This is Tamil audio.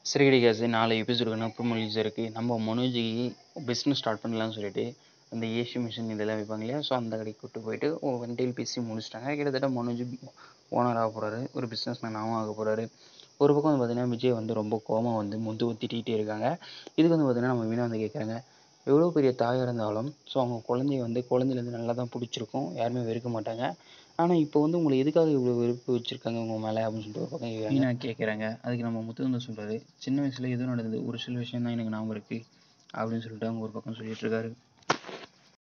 சிறுகடி கேஸு நாலு எபிசோடுக்கான ப்ரொமோலிஸ் இருக்குது நம்ம மனோஜி பிஸ்னஸ் ஸ்டார்ட் பண்ணலாம்னு சொல்லிட்டு இந்த ஏசி மிஷின் இதெல்லாம் விற்பாங்க இல்லையா ஸோ அந்த கடைக்கு கூப்பிட்டு போயிட்டு ஒன் டீல் பேசி முடிச்சிட்டாங்க கிட்டத்தட்ட மனோஜ் ஓனர் ஆக போகிறாரு ஒரு பிஸ்னஸ் மேனாகவும் ஆக போகிறாரு ஒரு பக்கம் வந்து பார்த்தீங்கன்னா விஜய் வந்து ரொம்ப கோவம் வந்து முந்து திட்டிகிட்டே இருக்காங்க இதுக்கு வந்து பார்த்தீங்கன்னா நம்ம வீணா வந்து கேட்குறாங்க எவ்வளோ பெரிய தாயாக இருந்தாலும் ஸோ அவங்க குழந்தைய வந்து குழந்தையிலேருந்து நல்லா தான் பிடிச்சிருக்கும் யாருமே வெறுக்க மாட்டாங்க ஆனால் இப்போ வந்து உங்களை எதுக்காக இவ்வளோ வெறுப்பு வச்சுருக்காங்க உங்கள் மேலே அப்படின்னு சொல்லிட்டு ஒரு பக்கம் கேட்குறாங்க வீணா கேட்குறாங்க அதுக்கு நம்ம முத்து வந்து சொல்கிறாரு சின்ன வயசில் எதுவும் நடந்தது ஒரு சில விஷயம் தான் எனக்கு ஞாபகம் இருக்குது அப்படின்னு சொல்லிட்டு அவங்க ஒரு பக்கம் சொல்லிட்டு இருக்காரு